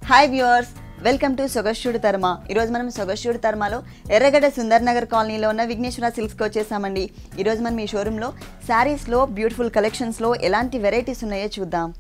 Hi viewers welcome to సొగశ్యుడు తర్మ ఈరోజు మనం సొగశ్యుడు తర్మలో ఎర్రగడ్డ సుందర్ నగర్ కాలనీలో ఉన్న విఘ్నేశ్వర సిల్క్స్కి వచ్చేసామండి ఈరోజు మనం ఈ షోరూంలో శారీస్లో బ్యూటిఫుల్ కలెక్షన్స్లో ఎలాంటి వెరైటీస్ ఉన్నాయో చూద్దాం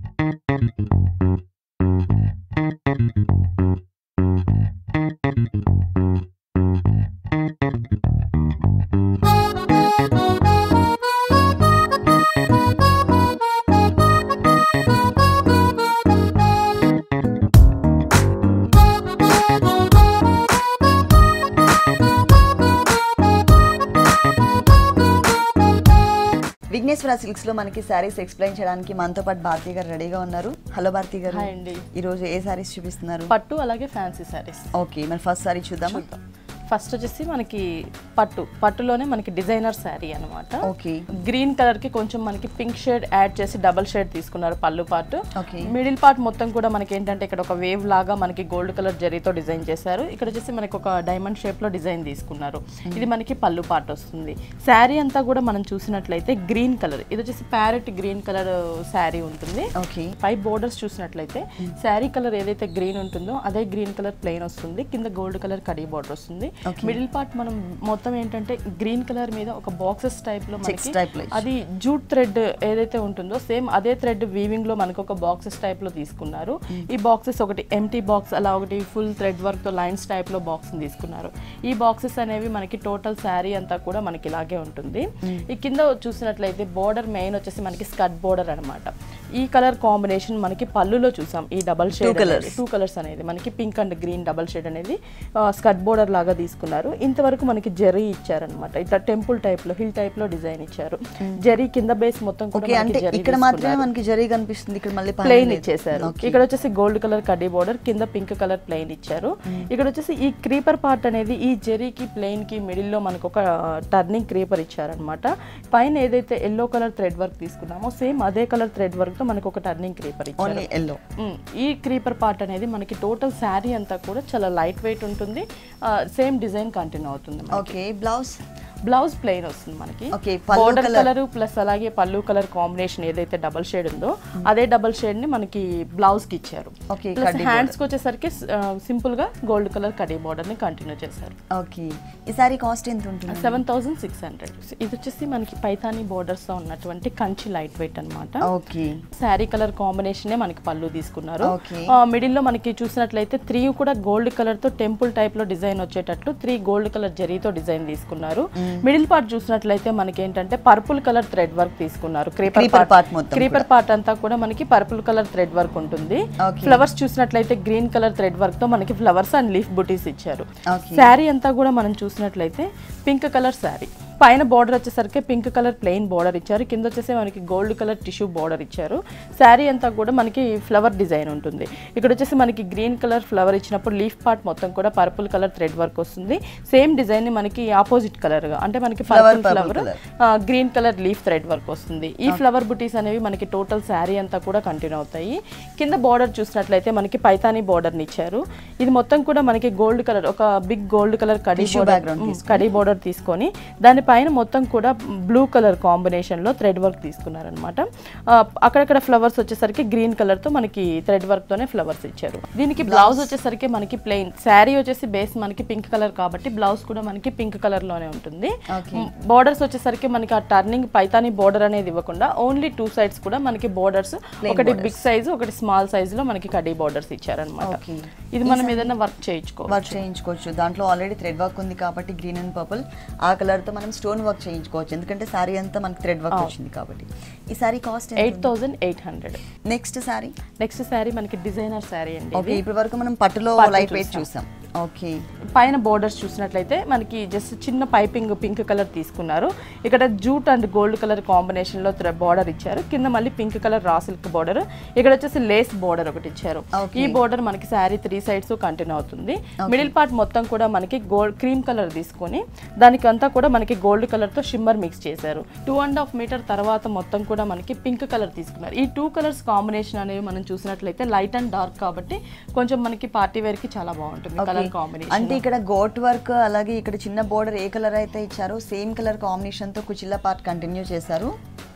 విఘ్నేశ్వర సిల్క్స్లో మనకి శారీస్ ఎక్స్ప్లెయిన్ చేయడానికి మనతో పాటు భారతి గారు రెడీగా ఉన్నారు హలో భారతి గారు హాయ్ అండి. ఈరోజు ఏ శారీస్ చూపిస్తున్నారు పట్టు అలాగే ఫ్యాన్సీ శారీస్ ఓకే మరి ఫస్ట్ శారీ చూద్దామా ఫస్ట్ వచ్చేసి మనకి పట్టు పట్టులోనే మనకి డిజైనర్ శారీ అన్నమాట ఓకే గ్రీన్ కలర్ కి కొంచెం మనకి పింక్ షేడ్ యాడ్ చేసి డబల్ షేడ్ తీసుకున్నారు pallu part okay middle part మొత్తం కూడా మనకి ఏంటంటే ఇక్కడ ఒక వేవ్ లాగా మనకి గోల్డ్ కలర్ జరీతో డిజైన్ చేశారు ఇక్కడ వచ్చేసి మనకి ఒక డైమండ్ షేప్ లో డిజైన్ తీసుకున్నారు ఇది మనకి పళ్ళు పార్ట్ వస్తుంది శారీ అంతా కూడా మనం చూసినట్లయితే గ్రీన్ కలర్ ఇది వచ్చేసి ప్యారెట్ గ్రీన్ కలర్ శారీ ఉంటుంది ఓకే పై బోర్డర్స్ చూసినట్లయితే శారీ కలర్ ఏదైతే గ్రీన్ ఉంటుందో అదే గ్రీన్ కలర్ ప్లెయిన్ వస్తుంది కింద గోల్డ్ కలర్ కడీ బోర్డర్ వస్తుంది Okay. మిడిల్ పార్ట్ మనం మొత్తం ఏంటంటే గ్రీన్ కలర్ మీద ఒక బాక్సెస్ టైప్ లో Checks మనకి type లో అది జూట్ థ్రెడ్ ఏదైతే ఉంటుందో సేమ్ అదే థ్రెడ్ వీవింగ్ లో మనకు ఒక బాక్సెస్ టైప్ లో తీసుకున్నారు ఈ బాక్సెస్ ఒకటి ఎంటీ బాక్స్ అలా ఒకటి ఫుల్ థ్రెడ్ వర్క్ తో లైన్స్ టైప్ లో బాక్స్ తీసుకున్నారు ఈ బాక్సెస్ అనేవి మనకి టోటల్ శారీ అంతా కూడా మనకి ఇలాగే ఉంటుంది ఈ కింద చూసినట్లయితే బోర్డర్ మెయిన్ వచ్చేసి మనకి స్కర్ట్ బోర్డర్ అన్నమాట ఈ కలర్ కాంబినేషన్ మనకి పళ్ళులో చూసాం ఈ double shade colours. Two colours అనేది మనకి pink and green double shade అనేది స్కర్ట్ బోర్డర్ లాగా తీసుకున్నారు ఇంతవరకు మనకి జరీ ఇచ్చారనమాట ఇట్లా టెంపుల్ టైప్ లో హిల్ టైప్ లో డిజైన్ ఇచ్చారు జరీ కింద బేస్ మొత్తం కూడా ఓకే అంటే మనకి జరీ ఇక్కడ మాత్రమే మనకి జరీ కనిపిస్తుంది ఇక్కడ మళ్ళీ పైన ప్లెయిన్ లేదు. ఇచ్చేసారు Okay. ఇక్కడ వచ్చేసి గోల్డ్ కలర్ కడ్డీ బోర్డర్ కింద పింక్ కలర్ ప్లెయిన్ ఇచ్చారు ఇక్కడ వచ్చేసి ఈ క్రీపర్ పార్ట్ అనేది ఈ జెరీకి ప్లెయిన్ కి మిడిల్ లో మనకు ఒక టర్నింగ్ క్రీపర్ ఇచ్చారనమాట పైన ఏదైతే ఎల్లో కలర్ థ్రెడ్ వర్క్ తీసుకున్నామో సేమ్ అదే కలర్ థ్రెడ్ వర్క్ తో మనకు ఒక టర్నింగ్ క్రీపర్ ఇచ్చారు ఓన్లీ ఎల్లో మ్మ్. ఈ క్రీపర్ పార్ట్ అనేది మనకి టోటల్ శారీ అంతా కూడా చాలా లైట్ వెయిట్ ఉంటుంది సేమ్ డిజైన్ కంటిన్యూ అవుతుంది మనకి. ఓకే బ్లౌజ్ బ్లౌజ్ ప్లెయిన్ వస్తుంది మనకి Okay, పళ్ళు బోర్డర్ colour. కలర్ ప్లస్ అలాగే పళ్ళు కలర్ కాంబినేషన్ ఏదైతే డబల్ షేడ్ ఉందో అదే డబల్ షేడ్ ని మనకి బ్లౌజ్ కి ఇచ్చారు Okay, ప్లస్ కడ్డీ హ్యాండ్స్ కి వచ్చేసరికి సింపుల్ గా గోల్డ్ కలర్ కడీ బోర్డర్ ని కంటిన్యూ చేశారు ఓకే ఈ సారీ కాస్ట్ ఎంత ఉంటుంది సెవెన్ థౌసండ్ సిక్స్ హండ్రెడ్ ఇది వచ్చేసి మనకి పైతానీ బోర్డర్స్ తో ఉన్నటువంటి కంచి లైట్ వెయిట్ అన్నమాట ఓకే శారీ కలర్ కాంబినేషన్ మనకి పళ్ళు తీసుకున్నారు Okay. మిడిల్ లో మనకి చూసినట్లయితే త్రీ కూడా గోల్డ్ కలర్ తో టెంపుల్ టైప్ లో డిజైన్ వచ్చేటట్లు త్రీ గోల్డ్ కలర్ జరీతో డిజైన్ తీసుకున్నారు మిడిల్ పార్ట్ చూసినట్లయితే మనకి ఏంటంటే పర్పుల్ కలర్ థ్రెడ్ వర్క్ తీసుకున్నారు Creeper క్రీపర్ part మొత్తం క్రీపర్ పార్ట్ అంతా కూడా మనకి పర్పుల్ కలర్ థ్రెడ్ వర్క్ ఉంటుంది Okay. ఫ్లవర్స్ చూసినట్లయితే గ్రీన్ కలర్ థ్రెడ్ వర్క్ తో మనకి ఫ్లవర్స్ అండ్ లీఫ్ బుటీస్ ఇచ్చారు Okay. శారీ అంతా కూడా మనం చూసినట్లయితే పింక్ కలర్ శారీ పైన బార్డర్ వచ్చేసరికి పింక్ కలర్ ప్లెయిన్ బార్డర్ ఇచ్చారు కింద వచ్చేసి మనకి గోల్డ్ కలర్ టిష్యూ బార్డర్ ఇచ్చారు శారీ అంతా కూడా మనకి ఫ్లవర్ డిజైన్ ఉంటుంది ఇక్కడ వచ్చేసి మనకి గ్రీన్ కలర్ ఫ్లవర్ ఇచ్చినప్పుడు లీఫ్ పార్ట్ మొత్తం కూడా పర్పుల్ కలర్ థ్రెడ్ వర్క్ వస్తుంది సేమ్ డిజైన్ ని మనకి ఆపోజిట్ కలర్ గా అంటే మనకి Flower purple purple flower colour. Green colour leaf thread work వస్తుంది ఈ ఫ్లవర్ బుటీస్ అనేవి మనకి టోటల్ శారీ అంతా కూడా కంటిన్యూ అవుతాయి కింద బార్డర్ చూసినట్లయితే మనకి పైతానీ బార్డర్ ఇచ్చారు ఇది మొత్తం కూడా మనకి గోల్డ్ కలర్ ఒక బిగ్ గోల్డ్ కలర్ కడీ Tissue background బోర్డర్ కడీ బోర్డర్ తీసుకొని దానిపైన మొత్తం కూడా బ్లూ కలర్ కాంబినేషన్ లో థ్రెడ్ వర్క్ తీసుకున్నారనమాట అక్కడక్కడ ఫ్లవర్స్ వచ్చేసరికి గ్రీన్ కలర్ తో మనకి థ్రెడ్ వర్క్ తోనే ఫ్లవర్స్ ఇచ్చారు దీనికి బ్లౌజ్ వచ్చేసరికి మనకి ప్లెయిన్ శారీ వచ్చేసి బేస్ మనకి పింక్ కలర్ కాబట్టి బ్లౌజ్ కూడా మనకి పింక్ కలర్ లోనే ఉంటుంది Okay. బోర్డర్స్ వచ్చేసరికి మనకి ఆ టర్నింగ్ పైతాని బోర్డర్ అనేది ఇవ్వకుండా ఓన్లీ టూ సైడ్స్ కూడా మనకి బోర్డర్స్ ఒకటి బిగ్ సైజ్ ఒకటి స్మాల్ సైజ్ లో మనకి కడీ బోర్డర్స్ ఇచ్చారనమాట Okay. ఇది మనం ఏదైనా వర్క్ చేయించుకో వర్క్ చేయించుకోవచ్చు దాంట్లో ఆల్రెడీ థ్రెడ్ వర్క్ ఉంది కాబట్టి గ్రీన్ అండ్ పర్పుల్ ఆ కలర్ తో మనం స్టోన్ వర్క్ చేయించుకోవచ్చు ఎందుకంటే సారీ అంతా మనకి థ్రెడ్ వర్క్ వచ్చింది కాబట్టి ఈ sari cost eight thousand eight hundred next sari next sari మనకి డిజైనర్ శారీ అండి ఓకే ఇప్పటి వరకు మనం పట్టులో పట్టు లైట్ వెయిట్ చూసాం ఓకే పైన బోర్డర్స్ చూసినట్లయితే మనకి జస్ట్ చిన్న పైపింగ్ పింక్ కలర్ తీసుకున్నారు ఇక్కడ jute and gold colour combination లో బార్డర్ ఇచ్చారు కింద మళ్ళీ pink colour raw silk border ఇక్కడ వచ్చేసి లేస్ బార్డర్ ఒకటి ఇచ్చారు Okay. ఈ బార్డర్ మనకి శారీ త్రీ సైడ్స్ కంటిన్యూ అవుతుంది మిడిల్ పార్ట్ మొత్తం కూడా మనకి గోల్డ్ క్రీమ్ కలర్ తీసుకొని దానికి అంతా కూడా మనకి గోల్డ్ కలర్ తో షిమ్మర్ మిక్స్ చేశారు టూ అండ్ హాఫ్ మీటర్ తర్వాత మొత్తం కూడా మనకి పింక్ కలర్ తీసుకున్నారు ఈ టూ కలర్స్ కాంబినేషన్ అనేవి మనం చూసినట్లయితే లైట్ అండ్ డార్క్ కాబట్టి కొంచెం మనకి పార్టీ వేర్ కి చాలా బాగుంటుంది కలర్ కాంబినేషన్ అంటే ఇక్కడ గోట్ వర్క్ అలాగే ఇక్కడ చిన్న బోర్డర్ ఏ కలర్ అయితే ఇచ్చారో సేమ్ కలర్ కాంబినేషన్ తో కుచిల్లా పార్ట్ కంటిన్యూ చేశారు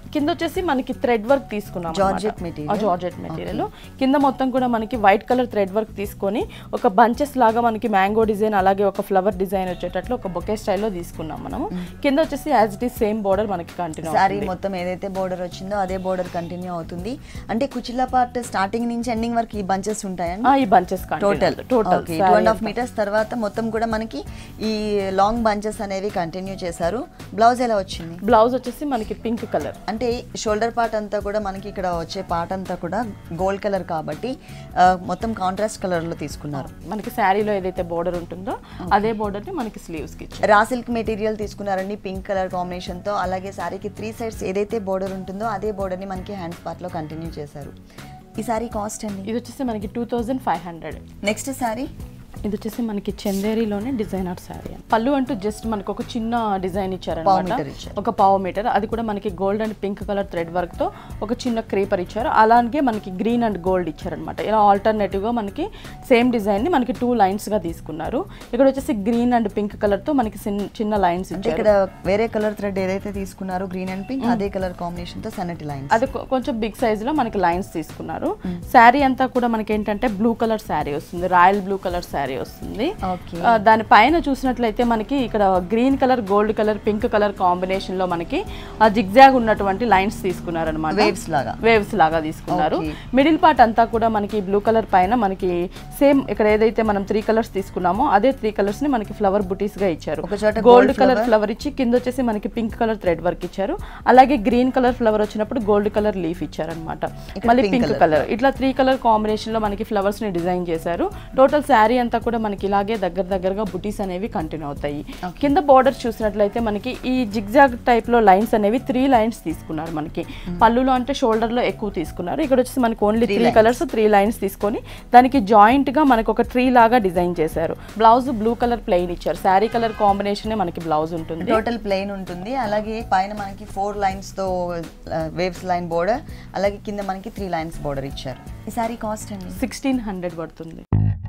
కింద వచ్చేసి మనకి థ్రెడ్ వర్క్ తీసుకున్నాం Georgette material. జార్జెట్ మెటీరియల్ కింద మొత్తం కూడా మనకి వైట్ కలర్ థ్రెడ్ వర్క్ తీసుకొని ఒక బంచెస్ లాగా మనకి మ్యాంగో డిజైన్ అలాగే ఒక ఫ్లవర్ డిజైన్ వచ్చేటట్లు ఒక బొకే స్టైల్లో తీసుకున్నాం మనము కింద వచ్చేసి as it is same border మనకి కంటిన్యూ శారీ మొత్తం ఏదైతే బోర్డర్ వచ్చిందో అదే బోర్డర్ కంటిన్యూ అవుతుంది అంటే కుచిలా పార్ట్ స్టార్టింగ్ నుంచి ఎండింగ్ వరకు ఈ బంచెస్ ఉంటాయండి ఈ bunches total total two and half metres తర్వాత మొత్తం కూడా మనకి ఈ లాంగ్ బంచెస్ అనేవి కంటిన్యూ చేశారు బ్లౌజ్ ఎలా వచ్చింది బ్లౌజ్ వచ్చేసి మనకి పింక్ కలర్ అంటే షోల్డర్ పార్ట్ అంతా కూడా మనకి ఇక్కడ వచ్చే పార్ట్ అంతా కూడా గోల్డ్ కలర్ కాబట్టి ఆ, మొత్తం కాంట్రాస్ట్ కలర్ లో తీసుకున్నారు మనకి శారీలో ఏదైతే బోర్డర్ ఉంటుందో అదే బోర్డర్ ని మనకి స్లీవ్స్ కి ఇచ్చారు రా సిల్క్ మెటీరియల్ తీసుకున్నారండి పింక్ కలర్ కాంబినేషన్ తో అలాగే శారీకి త్రీ సైడ్స్ ఏదైతే బోర్డర్ ఉంటుందో అదే బోర్డర్ ని మనకి హ్యాండ్స్ పార్ట్ లో కంటిన్యూ చేశారు ఈ సారీ కాస్ట్ అండి ఇది వచ్చేసి మనకి two thousand five hundred next sari ఇది వచ్చేసి మనకి చందేరిలోనే డిజైనర్ శారీ పళ్ళు అంటూ జస్ట్ మనకు ఒక చిన్న డిజైన్ పావు ఇచ్చారనమాట మీటర్ ఇచ్చారు. ఒక పావు మీటర్ అది కూడా మనకి gold and pink colour thread work తో ఒక చిన్న క్రీపర్ ఇచ్చారు అలాగే మనకి గ్రీన్ అండ్ గోల్డ్ ఇచ్చారనమాట ఇలా ఆల్టర్నేటివ్ గా మనకి సేమ్ డిజైన్ ని మనకి టూ లైన్స్ గా తీసుకున్నారు ఇక్కడ వచ్చేసి గ్రీన్ అండ్ పింక్ కలర్ తో మనకి చిన్న- చిన్న లైన్స్ అంటే ఇచ్చారు ఇక్కడ వేరే కలర్ థ్రెడ్ ఏదైతే తీసుకున్నారో గ్రీన్ అండ్ పింక్ అదే కలర్ కాంబినేషన్ తో సన్నటి లైన్స్ అది కొ- కొంచెం బిగ్ సైజ్ లో మనకి లైన్స్ తీసుకున్నారు శారీ అంతా కూడా మనకి ఏంటంటే బ్లూ కలర్ శారీ వస్తుంది రాయల్ బ్లూ కలర్ శారీ వస్తుంది ఓకే ఆ, దాని పైన చూసినట్లయితే మనకి ఇక్కడ green colour gold colour pink colour combination లో మనకి ఆ జిగ్జాగ్ ఉన్నటువంటి లైన్స్ తీసుకున్నారు అనమాట వేవ్స్ లాగా వేవ్స్ లాగా తీసుకున్నారు Okay. మిడిల్ పార్ట్ అంతా కూడా మనకి బ్లూ కలర్ పైన మనకి సేమ్ ఇక్కడ ఏదైతే మనం త్రీ కలర్స్ తీసుకున్నామో అదే త్రీ కలర్స్ ని మనకి ఫ్లవర్ బుటీస్ గా ఇచ్చారు ఒక చోట గోల్డ్ gold కలర్ ఫ్లవర్ ఇచ్చి కింద వచ్చేసి మనకి పింక్ కలర్ థ్రెడ్ వర్క్ ఇచ్చారు అలాగే గ్రీన్ కలర్ ఫ్లవర్ వచ్చినప్పుడు గోల్డ్ కలర్ లీఫ్ ఇచ్చారనమాట ఇక్కడ మళ్ళీ pink పింక్ colour కలర్ ఇట్లా త్రీ కలర్ కాంబినేషన్ లో మనకి ఫ్లవర్స్ ని డిజైన్ చేశారు టోటల్ శారీ అంతా కూడా మనకి ఇలాగే దగ్గర దగ్గరగా బుటీస్ అనేవి కంటిన్యూ అవుతాయి కింద బార్డర్ చూసినట్లయితే మనకి ఈ జిగ్జాగ్ టైప్ లో లైన్స్ అనేవి త్రీ లైన్స్ తీసుకున్నారు మనకి పళ్ళులో అంటే షోల్డర్ లో ఎక్కువ తీసుకున్నారు ఇక్కడ వచ్చేసి మనకి only three colours three lines తీసుకొని దానికి జాయింట్ గా మనకి ఒక ట్రీ లాగా డిజైన్ చేశారు బ్లౌజ్ బ్లూ కలర్ ప్లెయిన్ ఇచ్చారు శారీ కలర్ కాంబినేషన్ మనకి బ్లౌజ్ ఉంటుంది టోటల్ ప్లెయిన్ ఉంటుంది అలాగే పైన మనకి ఫోర్ లైన్స్ తో వేవ్స్ లైన్ బోర్డర్ అలాగే కింద మనకి త్రీ లైన్స్ బోర్డర్ ఇచ్చారు ఈ సారీ కాస్ట్ అండి సిక్స్టీన్ హండ్రెడ్ పడుతుంది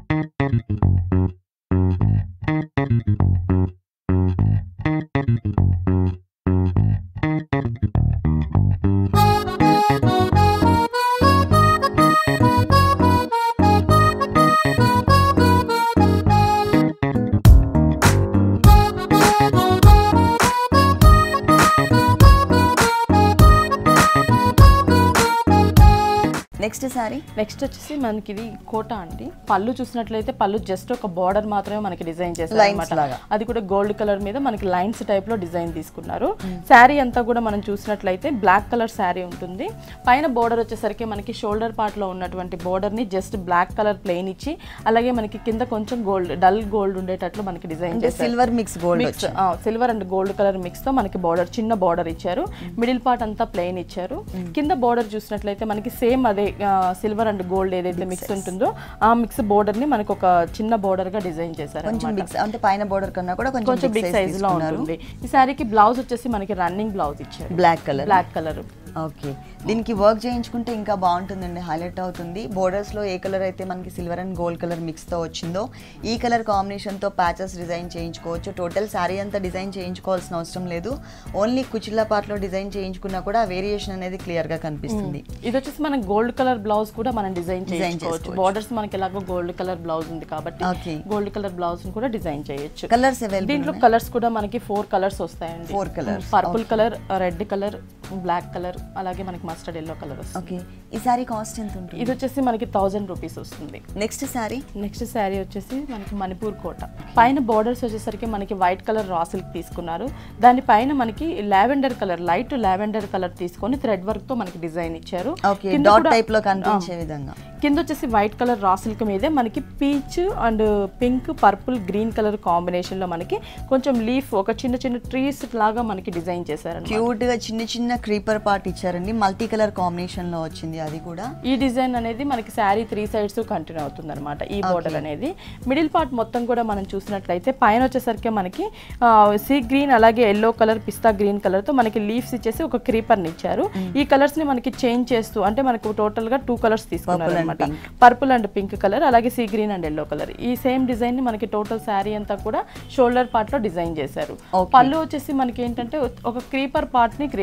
నెక్స్ట్ సారీ నెక్స్ట్ వచ్చేసి మనకి ఇది కోట అండి పళ్ళు చూసినట్లయితే పళ్ళు జస్ట్ ఒక బార్డర్ మాత్రమే మనకి డిజైన్ చేశారు Lines అన్నమాట. లాగా. అది కూడా గోల్డ్ కలర్ మీద మనకి లైన్స్ టైప్ లో డిజైన్ తీసుకున్నారు శారీ అంతా కూడా మనం చూసినట్లయితే బ్లాక్ కలర్ శారీ ఉంటుంది పైన బోర్డర్ వచ్చేసరికి మనకి షోల్డర్ పార్ట్ లో ఉన్నటువంటి బోర్డర్ ని జస్ట్ బ్లాక్ కలర్ ప్లెయిన్ ఇచ్చి అలాగే మనకి కింద కొంచెం గోల్డ్ డల్ గోల్డ్ ఉండేటట్లు మనకి డిజైన్ అంటే చేశారు silver mix gold mix silver and gold colour mix తో మనకి బార్డర్ చిన్న బార్డర్ ఇచ్చారు మిడిల్ పార్ట్ అంతా ప్లెయిన్ ఇచ్చారు కింద బార్డర్ చూసినట్లయితే మనకి సేమ్ అదే సిల్వర్ అండ్ గోల్డ్ ఏదైతే మిక్స్ ఉంటుందో ఆ మిక్స్ బార్డర్ ని మనకి ఒక చిన్న బార్డర్ గా డిజైన్ చేశారు కొంచెం బిగ్ అంటే పైన బోర్డర్ కన్నా కూడా కొంచెం కొంచెం బిగ్ సైజ్ లో ఉంటుంది ఈ శారీకి బ్లౌజ్ వచ్చేసి మనకి రన్నింగ్ బ్లౌజ్ ఇచ్చారు black colour black colour okay దీనికి వర్క్ చేయించుకుంటే ఇంకా బాగుంటుందండి హైలైట్ అవుతుంది బోర్డర్స్ లో ఏ కలర్ అయితే మనకి silver and gold colour mix తో వచ్చిందో ఈ కలర్ కాంబినేషన్ తో ప్యాచెస్ డిజైన్ చేయించుకోవచ్చు టోటల్ శారీ అంతా డిజైన్ చేయించుకోవాల్సిన అవసరం లేదు ఓన్లీ కుచిల్లా పార్ట్ లో డిజైన్ చేయించుకున్నా కూడా వేరియేషన్ అనేది క్లియర్ గా కనిపిస్తుంది ఇది వచ్చేసి మనకి గోల్డ్ కలర్ బ్లౌజ్ కూడా మనం డిజైన్ చేయించుకోవచ్చు చేసుకోవచ్చు. బార్డర్స్ మనకి ఎలాగో గోల్డ్ కలర్ బ్లౌజ్ ఉంది కాబట్టి Okay. గోల్డ్ కలర్ బ్లౌజ్ కూడా డిజైన్ చేయొచ్చు కలర్స్ అవైలబుల్ దీంట్లో కలర్స్ కూడా మనకి ఫోర్ కలర్స్ వస్తాయండి Four colours. Purple colour red colour black colour అలాగే మనకి మస్టర్డ్ ఎల్లో కలర్ వస్తుంది ఓకే ఈ సారీ కాస్ట్ ఎంత ఉంటుంది ఇది వచ్చేసి మనకి థౌజండ్ రూపీస్ వస్తుంది నెక్స్ట్ సారీ నెక్స్ట్ శారీ వచ్చేసి మనకి మణిపూర్ కోట పైన బార్డర్స్ వచ్చేసరికి మనకి వైట్ కలర్ రా సిల్క్ తీసుకున్నారు దానిపైన మనకి lavender colour light lavender colour తీసుకొని థ్రెడ్ వర్క్ తో మనకి డిజైన్ ఇచ్చారు ఓకే కింద డాట్ కూడా- టైప్ లో కనిపించే విధంగా కింద వచ్చేసి వైట్ కలర్ రా సిల్క్ మీదే మనకి peach and pink purple green colour combination లో మనకి కొంచెం లీఫ్ ఒక చిన్న చిన్న ట్రీస్ లాగా మనకి డిజైన్ చేశారు క్యూట్ గా చిన్న చిన్న క్రీపర్ పార్ట్ ఇచ్చారండి మల్టీ కలర్ కాంబినేషన్ లో వచ్చింది అది కూడా ఈ డిజైన్ అనేది మనకి శారీ త్రీ సైడ్స్ కంటిన్యూ అవుతుంది అనమాట ఈ బోర్డర్ అనేది మిడిల్ పార్ట్ మొత్తం కూడా మనం చూసినట్లయితే పైన వచ్చేసరికి మనకి సీ గ్రీన్ అలాగే ఎల్లో కలర్ పిస్తా గ్రీన్ కలర్ తో మనకి లీవ్స్ ఇచ్చేసి ఒక క్రీపర్ ని ఇచ్చారు ఈ కలర్స్ ని మనకి చేంజ్ చేస్తూ అంటే మనకు టోటల్ గా టూ కలర్స్ తీసుకున్నారు అనమాట పర్పుల్ అండ్ పింక్ కలర్ అలాగే sea green and yellow colour ఈ సేమ్ డిజైన్ ని మనకి టోటల్ శారీ అంతా కూడా షోల్డర్ పార్ట్ లో డిజైన్ చేశారు పళ్ళు వచ్చేసి మనకి ఏంటంటే ఒక క్రీపర్ పార్ట్ ని క్రియేట్ చేశారు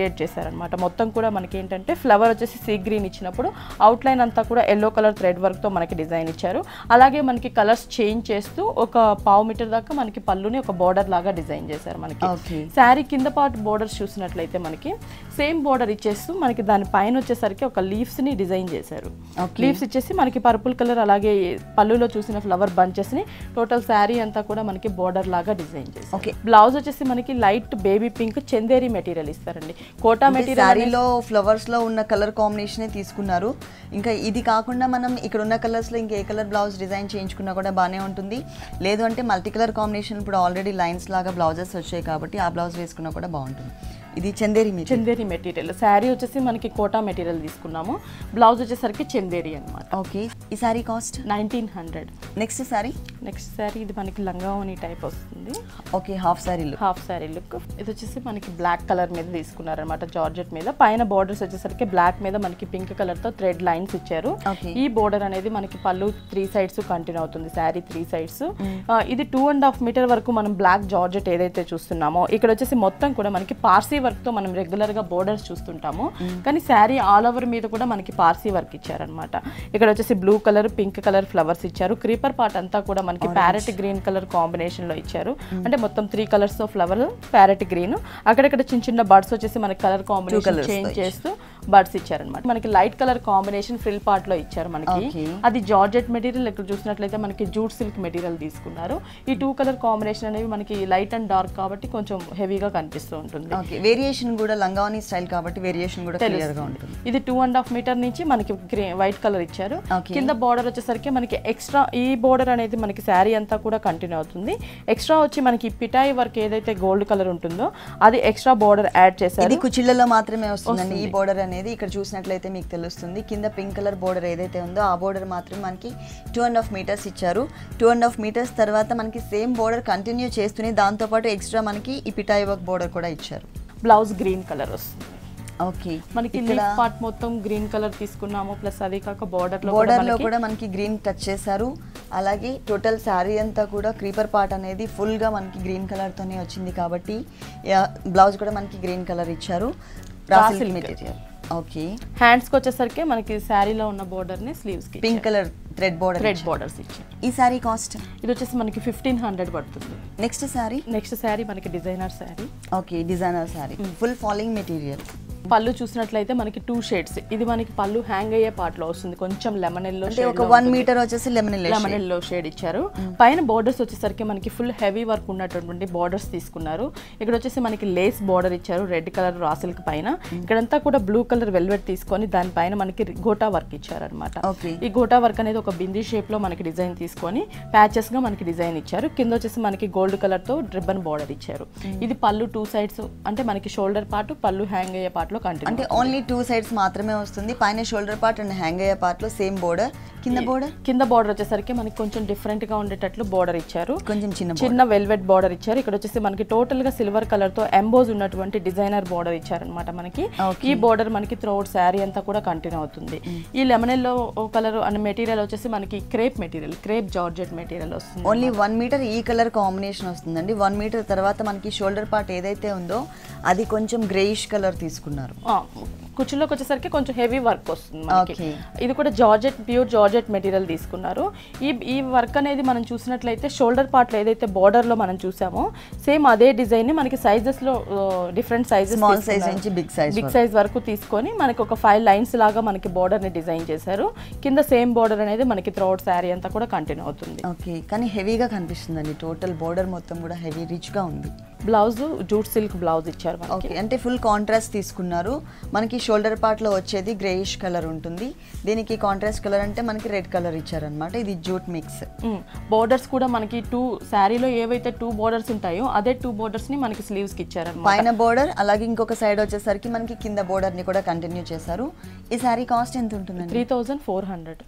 ఇచ్చారనమాట మొత్తం కూడా మనకి ఏంటంటే ఫ్లవర్ వచ్చేసి సీ గ్రీన్ ఇచ్చినప్పుడు అవుట్ లైన్ అంతా కూడా ఎల్లో కలర్ థ్రెడ్ వర్క్తో మనకి డిజైన్ ఇచ్చారు అలాగే మనకి కలర్స్ చేంజ్ చేస్తూ ఒక పావు మీటర్ దాకా మనకి పళ్ళుని ఒక బార్డర్ లాగా డిజైన్ చేశారు మనకి ఓకే శారీ కింద పార్ట్ బోర్డర్స్ చూసినట్లయితే మనకి సేమ్ బోర్డర్ ఇచ్చేస్తూ మనకి దాని పైన వచ్చేసరికి ఒక లీవ్స్ ని డిజైన్ చేశారు Okay. లీవ్స్ ఇచ్చేసి మనకి పర్పుల్ కలర్ అలాగే పళ్ళులో చూసిన ఫ్లవర్ బంచెస్ ని టోటల్ శారీ అంతా కూడా మనకి బోర్డర్ లాగా డిజైన్ చేశారు Okay. బ్లౌజ్ వచ్చేసి మనకి light baby pink Chanderi material ఇస్తారండి కోటా మెటీరియల్ శారీలో ఫ్లవర్స్ లో ఉన్న కలర్ కాంబినేషనే తీసుకున్నారు ఇంకా ఇది కాకుండా మనం ఇక్కడ ఉన్న కలర్స్ లో ఇంకా ఏ కలర్ బ్లౌజ్ డిజైన్ చేయించుకున్నా కూడా బాగానే ఉంటుంది లేదు అంటే మల్టీ కలర్ కాంబినేషన్ ఇప్పుడు ఆల్రెడీ లైన్స్ లాగా బ్లౌజెస్ వచ్చాయి కాబట్టి ఆ బ్లౌజ్ వేసుకున్నా కూడా బాగుంటుంది ఇది చందేరి మీద చందేరి మెటీరియల్ శారీ వచ్చేసి మనకి కోటా మెటీరియల్ తీసుకున్నాము బ్లౌజ్ వచ్చేసరికి చందేరి అన్నమాట ఓకే ఈ sari cost nineteen hundred next sari next sari ఇది మనకి లంగావని టైప్ వస్తుంది okay half sari look half sari look ఇది వచ్చేసి మనకి బ్లాక్ కలర్ మీద తీసుకున్నారనమాట జార్జెట్ మీద పైన బోర్డర్స్ వచ్చేసరికి బ్లాక్ మీద మనకి పింక్ కలర్ తో థ్రెడ్ లైన్స్ ఇచ్చారు Okay. ఈ బోర్డర్ అనేది మనకి పళ్ళు త్రీ సైడ్స్ కంటిన్యూ అవుతుంది శారీ త్రీ సైడ్స్ ఇది టూ అండ్ హాఫ్ మీటర్ వరకు మనం బ్లాక్ జార్జెట్ ఏదైతే చూస్తున్నామో ఇక్కడ వచ్చేసి మొత్తం కూడా మనకి పార్సీ వర్క్ తో మనం రెగ్యులర్ గా బోర్డర్స్ చూస్తుంటాము కానీ శారీ ఆల్ ఓవర్ మీద కూడా మనకి పార్సీ వర్క్ ఇచ్చారనమాట ఇక్కడ వచ్చేసి blue colour pink colour flowers ఇచ్చారు క్రీపర్ పార్ట్ అంతా కూడా మనకి ప్యారెట్ గ్రీన్ కలర్ కాంబినేషన్ లో ఇచ్చారు అంటే మొత్తం త్రీ కలర్స్ తో ఫ్లవర్ ప్యారెట్ గ్రీన్ అక్కడక్కడ చిన్న చిన్న బర్డ్స్ వచ్చేసి మనకి కలర్ కాంబినేషన్ colours తో చేంజ్ చేస్తూ బర్డ్స్ ఇచ్చారనమాట మనకి light colour combination frill part లో ఇచ్చారు మనకి Okay. అది జార్జెట్ మెటీరియల్ ఇక్కడ చూసినట్లయితే మనకి జూట్ సిల్క్ మెటీరియల్ తీసుకున్నారు ఈ టూ కలర్ కాంబినేషన్ అనేవి మనకి లైట్ అండ్ డార్క్ కాబట్టి కొంచెం హెవీగా కనిపిస్తూ ఉంటుంది ఓకే వేరియేషన్ కూడా లంగావని స్టైల్ కాబట్టి వేరియేషన్ కూడా క్లియర్ గా ఉంటుంది ఇది టూ అండ్ హాఫ్ మీటర్ నుంచి మనకి గ్రే వైట్ కలర్ ఇచ్చారు Okay. కింద బార్డర్ వచ్చేసరికి మనకి ఎక్స్ట్రా ఈ బార్డర్ అనేది మనకి శారీ అంతా కూడా కంటిన్యూ అవుతుంది ఎక్స్ట్రా వచ్చి మనకి పిటాయి వర్క్ ఏదైతే గోల్డ్ కలర్ ఉంటుందో అది ఎక్స్ట్రా బార్డర్ యాడ్ చేశారు ఇది కుచిళ్ళలో మాత్రమే వస్తుందండి ఈ బోర్డర్ అనేది ఇక్కడ చూసినట్లయితే మీకు తెలుస్తుంది కింద పింక్ కలర్ బోర్డర్ ఏదైతే ఉందో ఆ బోర్డర్ మాత్రం మనకి టూ అండ్ హాఫ్ మీటర్స్ ఇచ్చారు టూ అండ్ హాఫ్ మీటర్స్ తర్వాత మనకి సేమ్ బోర్డర్ కంటిన్యూ చేస్తూనే దాంతోపాటు ఎక్స్ట్రా మనకి ఈ పిటాయి వర్క్ బోర్డర్ కూడా ఇచ్చారు బ్లౌజ్ గ్రీన్ కలర్ వస్తుంది ఓకే మనకి లీఫ్ పార్ట్ మొత్తం గ్రీన్ కలర్ తీసుకున్నాము ప్లస్ అది కాక బార్డర్ లో కూడా బోర్డర్ లో మనకి కూడా మనకి గ్రీన్ టచ్ చేశారు అలాగే టోటల్ శారీ అంతా కూడా క్రీపర్ పార్ట్ అనేది ఫుల్ గా మనకి గ్రీన్ కలర్ తోనే వచ్చింది కాబట్టి బ్లౌజ్ కూడా మనకి గ్రీన్ కలర్ ఇచ్చారు raw raw silk silk. Material okay hands కి వచ్చేసరికి మనకి శారీలో ఉన్న బోర్డర్ ని స్లీవ్స్ కి pink colour thread border red borders ఇచ్చారు ఈ శారీ కాస్ట్ ఇది వచ్చేసి మనకి ఫిఫ్టీన్ హండ్రెడ్ పడుతుంది నెక్స్ట్ శారీ నెక్స్ట్ శారీ మనకి designer sari okay designer sari full falling material pallu చూసినట్లయితే మనకి టూ షేడ్స్ ఇది మనకి పళ్ళు హ్యాంగ్ అయ్యే పార్ట్ లో వస్తుంది కొంచెం లెమన్ ఎల్లో అంటే ఒక వన్ మీటర్ వచ్చేసి లెమన్ లెమన్ ఎల్లో షేడ్ ఇచ్చారు పైన బోర్డర్స్ వచ్చేసరికి మనకి ఫుల్ హెవీ వర్క్ ఉన్నటువంటి బోర్డర్స్ తీసుకున్నారు ఇక్కడ వచ్చేసి మనకి లేస్ బోర్డర్ ఇచ్చారు రెడ్ కలర్ రాసిల్క్ పైన ఇక్కడంతా కూడా బ్లూ కలర్ వెల్వెట్ తీసుకొని దానిపైన మనకి గోటా వర్క్ ఇచ్చారు అనమాట ఓకే ఈ గోటా వర్క్ అనేది ఒక బిందీ షేప్ లో మనకి డిజైన్ తీసుకొని ప్యాచెస్ గా మనకి డిజైన్ ఇచ్చారు కింద వచ్చేసి మనకి గోల్డ్ కలర్ తో రిబ్బన్ బార్డర్ ఇచ్చారు ఇది పళ్ళు టూ సైడ్స్ అంటే మనకి షోల్డర్ పార్ట్ పళ్ళు హ్యాంగ్ అయ్యే పార్ట్ లో కంటిన్యూ అంటే ఓన్లీ టూ సైడ్స్ మాత్రమే వస్తుంది పైన షోల్డర్ పార్ట్ అండ్ హ్యాంగ్ అయ్యే పార్ట్ లో సేమ్ బోర్డర్ కింద బోర్డర్ కింద బార్డర్ వచ్చేసరికి మనకి కొంచెం డిఫరెంట్ గా ఉండేటట్లు బార్డర్ ఇచ్చారు కొంచెం చిన్న చిన్న వెల్వెట్ బార్డర్ ఇచ్చారు ఇక్కడ వచ్చేసి మనకి టోటల్ గా సిల్వర్ కలర్ తో ఎంబోజ్ ఉన్నటువంటి డిజైనర్ బార్డర్ ఇచ్చారనమాట మనకి Okay. ఈ బార్డర్ మనకి త్రోట్ శారీ అంతా కూడా కంటిన్యూ అవుతుంది ఈ లెమన్ ఎల్లో కలర్ అనే మెటీరియల్ వచ్చేసి మనకి crepe material crepe georgette material వస్తుంది ఓన్లీ వన్ మీటర్ ఈ కలర్ కాంబినేషన్ వస్తుందండి వన్ మీటర్ తర్వాత మనకి షోల్డర్ పార్ట్ ఏదైతే ఉందో అది కొంచెం గ్రేయిష్ కలర్ తీసుకున్నారు ఆ, కుర్చీలోకి వచ్చేసరికి కొంచెం హెవీ వర్క్ వస్తుంది మనకి Okay. ఇది కూడా జార్జెట్ ప్యూర్ జార్జెట్ మెటీరియల్ తీసుకున్నారు ఈ ఈ వర్క్ అనేది మనం చూసినట్లయితే షోల్డర్ పార్ట్ లో ఏదైతే బార్డర్ లో మనం చూసామో సేమ్ అదే డిజైన్ ని మనకి సైజెస్ లో డిఫరెంట్ సైజెస్ స్మాల్ సైజ్ నుంచి బిగ్ సైజ్ బిగ్ సైజ్ వరకు తీసుకొని మనకి ఒక ఫైవ్ లైన్స్ లాగా మనకి బార్డర్ ని డిజైన్ చేశారు కింద సేమ్ బార్డర్ అనేది మనకి త్రోట్ శారీ అంతా కూడా కంటిన్యూ అవుతుంది ఓకే కానీ హెవీగా కనిపిస్తుందండి టోటల్ బోర్డర్ మొత్తం కూడా హెవీ రిచ్ గా ఉంది బ్లౌజ్ జూట్ సిల్క్ బ్లౌజ్ ఇచ్చారు మనకి ఓకే అంటే ఫుల్ కాంట్రాస్ట్ తీసుకున్నారు మనకి షోల్డర్ పార్ట్ లో వచ్చేది గ్రేయిష్ కలర్ ఉంటుంది దీనికి కాంట్రాస్ట్ కలర్ అంటే మనకి రెడ్ కలర్ ఇచ్చారనమాట ఇది జూట్ మిక్స్ బోర్డర్స్ కూడా మనకి టూ శారీలో ఏవైతే టూ బోర్డర్స్ ఉంటాయో అదే టూ బోర్డర్స్ ని మనకి స్లీవ్స్ కి ఇచ్చారన్నమాట పైన బోర్డర్ అలాగే ఇంకొక సైడ్ వచ్చేసరికి మనకి కింద బోర్డర్ ని కూడా కంటిన్యూ చేశారు ఈ శారీ కాస్ట్ ఎంత ఉంటుందండి three thousand four hundred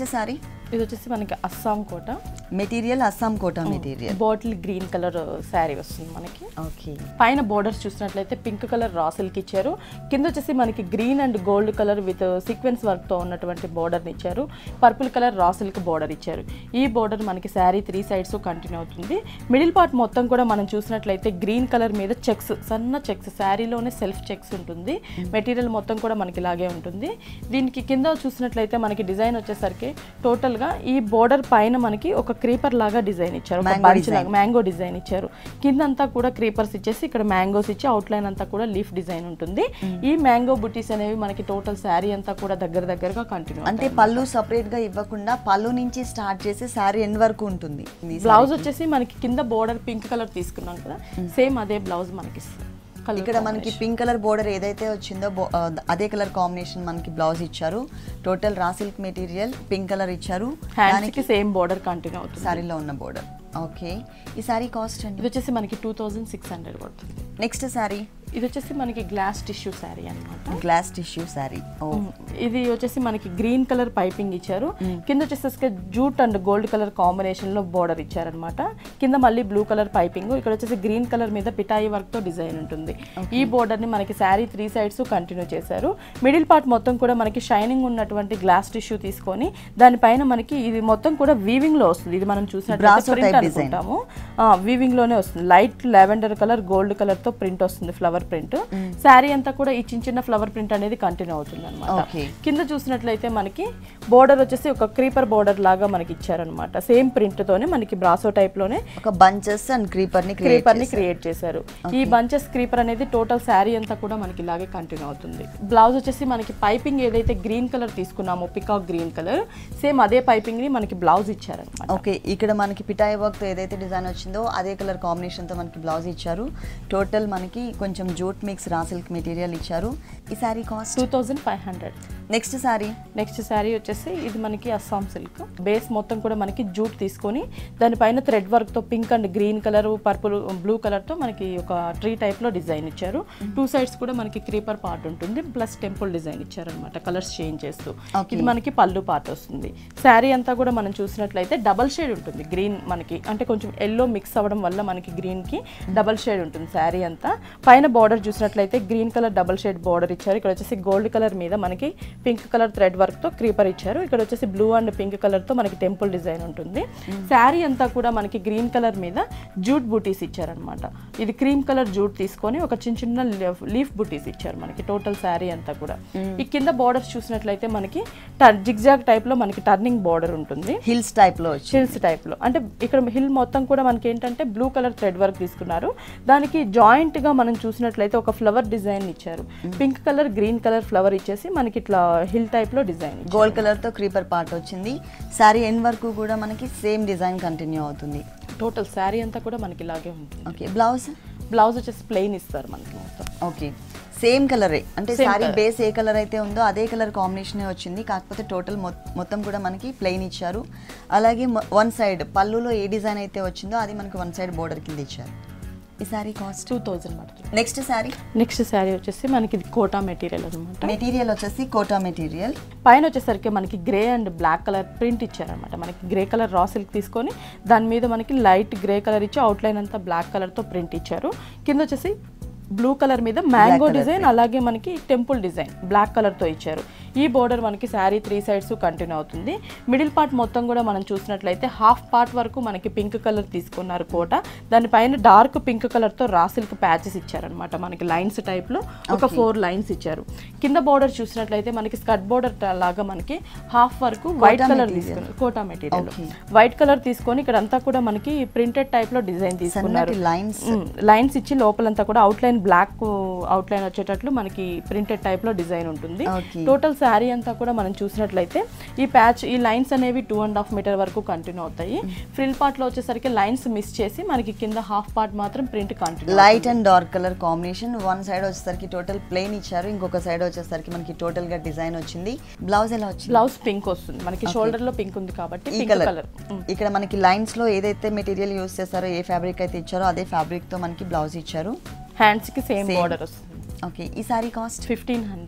sorry ఇది వచ్చేసి మనకి Assam Kota material Assam Kota material bottle green colour sari వస్తుంది మనకి ఓకే పైన బోర్డర్స్ చూసినట్లయితే పింక్ కలర్ రా సిల్క్ ఇచ్చారు కింద వచ్చేసి మనకి green and gold colour with sequence work తో ఉన్నటువంటి బోర్డర్ ఇచ్చారు purple colour raw silk border ఇచ్చారు ఈ బోర్డర్ మనకి శారీ త్రీ సైడ్స్ కంటిన్యూ అవుతుంది మిడిల్ పార్ట్ మొత్తం కూడా మనం చూసినట్లయితే గ్రీన్ కలర్ మీద చెక్స్ సన్న చెక్స్ శారీలోనే సెల్ఫ్ చెక్స్ ఉంటుంది మెటీరియల్ మొత్తం కూడా మనకి ఇలాగే ఉంటుంది దీనికి కింద చూసినట్లయితే మనకి డిజైన్ వచ్చేసరికి టోటల్ గా ఈ బోర్డర్ పైన మనకి ఒక క్రీపర్ లాగా డిజైన్ ఇచ్చారు ఒక Mango bunch design. లాగా మ్యాంగో డిజైన్ ఇచ్చారు కింద అంతా కూడా క్రీపర్స్ ఇచ్చేసి ఇక్కడ మ్యాంగోస్ ఇచ్చి అవుట్ లైన్ అంతా కూడా లీఫ్ డిజైన్ ఉంటుంది ఈ మ్యాంగో బుటీస్ అనేవి మనకి టోటల్ శారీ అంతా కూడా దగ్గర దగ్గరగా కంటిన్యూ అంటే పళ్ళు సపరేట్ గా ఇవ్వకుండా పళ్ళు నుంచి స్టార్ట్ చేసి శారీ ఎండ్ వరకు ఉంటుంది ఈ బ్లౌజ్ వచ్చేసి మనకి కింద బోర్డర్ పింక్ కలర్ తీసుకున్నాం కదా సేమ్ అదే బ్లౌజ్ మనకి కలర్ ఇక్కడ మనకి పింక్ కలర్ బోర్డర్ ఏదైతే వచ్చిందో బో- ఆ, అదే కలర్ కాంబినేషన్ మనకి బ్లౌజ్ ఇచ్చారు total raw silk material pink colour ఇచ్చారు హ్యాండ్స్ కి సేమ్ బోర్డర్ కంటిన్యూ అవుతుంది శారీలో ఉన్న బోర్డర్ ఓకే ఈ శారీ కాస్ట్ అండి ఇది వచ్చేసి మనకి టూ థౌజండ్ సిక్స్ హండ్రెడ్ పడుతుంది నెక్స్ట్ శారీ ఇది వచ్చేసి మనకి గ్లాస్ టిష్యూ శారీ అన్నమాట గ్లాస్ టిష్యూ శారీ ఓ ఇది వచ్చేసి మనకి గ్రీన్ కలర్ పైపింగ్ ఇచ్చారు కింద వచ్చేసి jute and gold colour combination లో బోర్డర్ ఇచ్చారనమాట కింద మళ్ళీ బ్లూ కలర్ పైపింగ్ ఇక్కడ వచ్చేసి గ్రీన్ కలర్ మీద పిటాయి వర్క్ తో డిజైన్ ఉంటుంది ఈ బోర్డర్ ని మనకి శారీ త్రీ సైడ్స్ కంటిన్యూ చేశారు మిడిల్ పార్ట్ మొత్తం కూడా మనకి షైనింగ్ ఉన్నటువంటి గ్లాస్ టిష్యూ తీసుకొని దానిపైన మనకి ఇది మొత్తం కూడా వీవింగ్ లో వస్తుంది ఇది మనం Brasso చూసినట్లయితే ప్రింట్ type design. అనుకుంటాము వీవింగ్ లోనే వస్తుంది light lavender colour gold colour తో ప్రింట్ వస్తుంది ఫ్లవర్ ప్రింట్ శారీ అంతా కూడా ఈ చిన్న చిన్న ఫ్లవర్ ప్రింట్ అనేది కంటిన్యూ అవుతుంది అనమాట Okay. కింద చూసినట్లయితే మనకి బోర్డర్ వచ్చేసి ఒక క్రీపర్ బోర్డర్ లాగా మనకి ఇచ్చారనమాట సేమ్ ప్రింట్ తోనే మనకి బ్రాసో టైప్ లోనే ఒక బంచెస్ అండ్ క్రీపర్ ని క్రియేట్ క్రీపర్ ని క్రియేట్ చేశారు ఈ బంచెస్ క్రీపర్ అనేది టోటల్ శారీ అంతా కూడా మనకి ఇలాగే కంటిన్యూ అవుతుంది బ్లౌజ్ వచ్చేసి మనకి పైపింగ్ ఏదైతే గ్రీన్ కలర్ తీసుకున్నామో పికాక్ గ్రీన్ కలర్ సేమ్ అదే పైపింగ్ ని మనకి బ్లౌజ్ ఇచ్చారనమాట ఓకే ఇక్కడ మనకి పిటాయి వర్క్ తో ఏదైతే డిజైన్ వచ్చిందో అదే కలర్ కాంబినేషన్ తో మనకి బ్లౌజ్ ఇచ్చారు టోటల్ మనకి కొంచెం jute mix raw silk material ఇచ్చారు ఈ sari cost two thousand five hundred next sari next sari వచ్చేసి ఇది మనకి అస్సాం సిల్క్ బేస్ మొత్తం కూడా మనకి జూట్ తీసుకొని దానిపైన థ్రెడ్ వర్క్ తో pink and green colour purple blue colour తో మనకి ఒక ట్రీ టైప్ లో డిజైన్ ఇచ్చారు టూ సైడ్స్ కూడా మనకి క్రీపర్ పార్ట్ ఉంటుంది ప్లస్ టెంపుల్ డిజైన్ ఇచ్చారు అనమాట కలర్స్ చేంజ్ చేస్తూ Okay. ఇది మనకి పళ్ళు పార్ట్ వస్తుంది శారీ అంతా కూడా మనం చూసినట్లయితే డబల్ షేడ్ ఉంటుంది గ్రీన్ మనకి అంటే కొంచెం ఎల్లో మిక్స్ అవ్వడం వల్ల మనకి గ్రీన్ కి డబల్ షేడ్ ఉంటుంది శారీ అంతా పైన బార్డర్ చూసినట్లయితే green colour double shade border ఇచ్చారు ఇక్కడ వచ్చేసి గోల్డ్ కలర్ మీద మనకి పింక్ కలర్ థ్రెడ్ వర్క్ తో క్రీపర్ ఇచ్చారు ఇక్కడ వచ్చేసి బ్లూ అండ్ పింక్ కలర్ తో మనకి టెంపుల్ డిజైన్ ఉంటుంది శారీ అంతా కూడా మనకి గ్రీన్ కలర్ మీద జూట్ బూటీస్ ఇచ్చారనమాట ఇది క్రీమ్ కలర్ జూట్ తీసుకొని ఒక చిన్న చిన్న లీఫ్ బూటీస్ ఇచ్చారు మనకి టోటల్ శారీ అంతా కూడా ఈ కింద బార్డర్స్ చూసినట్లయితే మనకి జిగ్జాగ్ టైప్ లో మనకి టర్నింగ్ బార్డర్ ఉంటుంది హిల్స్ టైప్ లో వచ్చి హిల్స్ టైప్ లో అంటే ఇక్కడ హిల్ మొత్తం కూడా మనకి ఏంటంటే బ్లూ కలర్ థ్రెడ్ వర్క్ తీసుకున్నారు దానికి జాయింట్ గా మనం చూసినట్లయితే ఒక ఫ్లవర్ డిజైన్ ఇచ్చారు pink colour green colour flower ఇచ్చేసి మనకి ఇట్లా హిల్ టైప్ లో డిజైన్ గోల్డ్ కలర్ తో క్రీపర్ పార్ట్ వచ్చింది శారీ ఎండ్ వరకు కూడా మనకి సేమ్ డిజైన్ కంటిన్యూ అవుతుంది టోటల్ శారీ అంతా కూడా మనకి ఇలాగే ఉంటుంది ఓకే బ్లౌజ్ బ్లౌజ్ వచ్చేసి ప్లెయిన్ ఇస్తారు మనకి మొత్తం ఓకే సేమ్ కలరే అంటే Same శారీ colour. బేస్ ఏ కలర్ అయితే ఉందో అదే కలర్ కాంబినేషనే వచ్చింది కాకపోతే టోటల్ మొత్తం కూడా మనకి ప్లెయిన్ ఇచ్చారు అలాగే వన్ సైడ్ పళ్ళులో ఏ డిజైన్ అయితే వచ్చిందో అది మనకి వన్ సైడ్ బోర్డర్ కింద ఇచ్చారు ఈ శారీ కాస్ట్ టూ థౌజండ్ పడుతుంది నెక్స్ట్ శారీ నెక్స్ట్ శారీ వచ్చేసి మనకి ఇది కోటా మెటీరియల్ అనమాట మెటీరియల్ వచ్చేసి కోటా మెటీరియల్ పైన వచ్చేసరికి మనకి grey and black colour print ఇచ్చారనమాట మనకి గ్రే కలర్ రా సిల్క్ తీసుకొని దాని మీద మనకి లైట్ గ్రే కలర్ ఇచ్చి అవుట్లైన్ అంతా బ్లాక్ కలర్తో ప్రింట్ ఇచ్చారు కింద వచ్చేసి బ్లూ కలర్ మీద మ్యాంగో colour డిజైన్ అలాగే మనకి టెంపుల్ డిజైన్ బ్లాక్ కలర్తో ఇచ్చారు ఈ బోర్డర్ మనకి శారీ త్రీ సైడ్స్ కంటిన్యూ అవుతుంది మిడిల్ పార్ట్ మొత్తం కూడా మనం చూసినట్లయితే హాఫ్ పార్ట్ వరకు మనకి పింక్ కలర్ తీసుకున్నారు కోట దానిపైన డార్క్ పింక్ కలర్తో రా సిల్క్ ప్యాచెస్ ఇచ్చారనమాట మనకి లైన్స్ టైప్లో ఒక ఫోర్ లైన్స్ ఇచ్చారు కింద బోర్డర్ చూసినట్లయితే మనకి స్కర్ట్ బోర్డర్ లాగా మనకి హాఫ్ వరకు వైట్ కలర్ material. తీసుకున్నారు Kota material Okay. White colour తీసుకొని ఇక్కడ అంతా కూడా మనకి ప్రింటెడ్ టైప్ లో డిజైన్ తీసుకున్నారు సన్నటి లైన్స్ లైన్స్ ఇచ్చి లోపలంతా కూడా outline black outline వచ్చేటట్లు మనకి ప్రింటెడ్ టైప్ లో డిజైన్ ఉంటుంది Okay. టోటల్ శారీ అంతా కూడా మనం చూసినట్లయితే ఈ ప్యాచ్ ఈ లైన్స్ అనేవి టూ అండ్ హాఫ్ మీటర్ వరకు కంటిన్యూ అవుతాయి ఫ్రిల్ పార్ట్ లో వచ్చేసరికి లైన్స్ మిస్ చేసి మనకి కింద హాఫ్ పార్ట్ మాత్రం print continue light and dark colour combination one side వచ్చేసరికి టోటల్ ప్లెయిన్ ఇచ్చారు ఇంకొక సైడ్ వచ్చేసరికి మనకి టోటల్ గా డిజైన్ వచ్చింది బ్లౌజ్ ఎలా వచ్చింది బ్లౌజ్ పింక్ వస్తుంది మనకి షోల్డర్ లో పింక్ ఉంది కాబట్టి ఈ పింక్ కలర్ కలర్ ఇక్కడ మనకి లైన్స్ లో ఏదైతే మెటీరియల్ యూస్ చేస్తారో ఏ ఫ్యాబ్రిక్ అయితే ఇచ్చారో అదే ఫ్యాబ్రిక్ తో మనకి బ్లౌజ్ ఇచ్చారు హ్యాండ్స్ కి సేమ్ Same. బార్డర్ వస్తుంది ఓకే ఈ sari cost fifteen hundred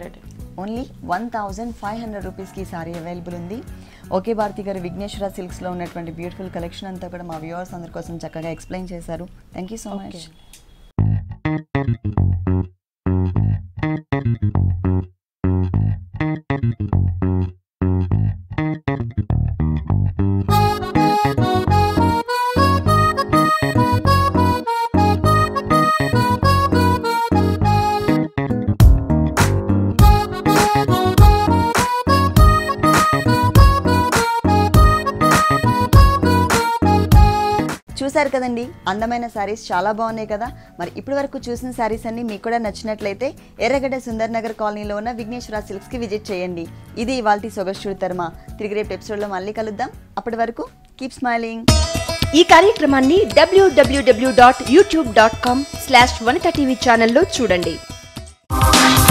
only one thousand five hundred రూపీస్కి ఈ సారీ అవైలబుల్ ఉంది ఓకే భారతి గారు విఘ్నేశ్వర సిల్క్స్లో ఉన్నటువంటి బ్యూటిఫుల్ కలెక్షన్ అంతా కూడా మా వ్యూవర్స్ అందరి కోసం చక్కగా ఎక్స్ప్లెయిన్ చేశారు thank you so much Okay. చూశారు కదండి అందమైన శారీస్ చాలా బాగున్నాయి కదా మరి ఇప్పటి వరకు చూసిన శారీస్ అన్ని మీకు కూడా నచ్చినట్లయితే ఎర్రగడ్డ సుందర్ నగర్ కాలనీలో ఉన్న విఘ్నేశ్వర సిల్క్స్కి విజిట్ చేయండి ఇది ఇవాల్టి సొగస్టుడు తర్మ తిరిగి రేపు ఎపిసోడ్లో మళ్ళీ కలుద్దాం అప్పటి వరకు కీప్ స్మైలింగ్ ఈ కార్యక్రమాన్ని డబ్ల్యూడబ్ల్యూడబ్ల్యూ dot YouTube dot com slash Vanitha TV ఛానల్లో చూడండి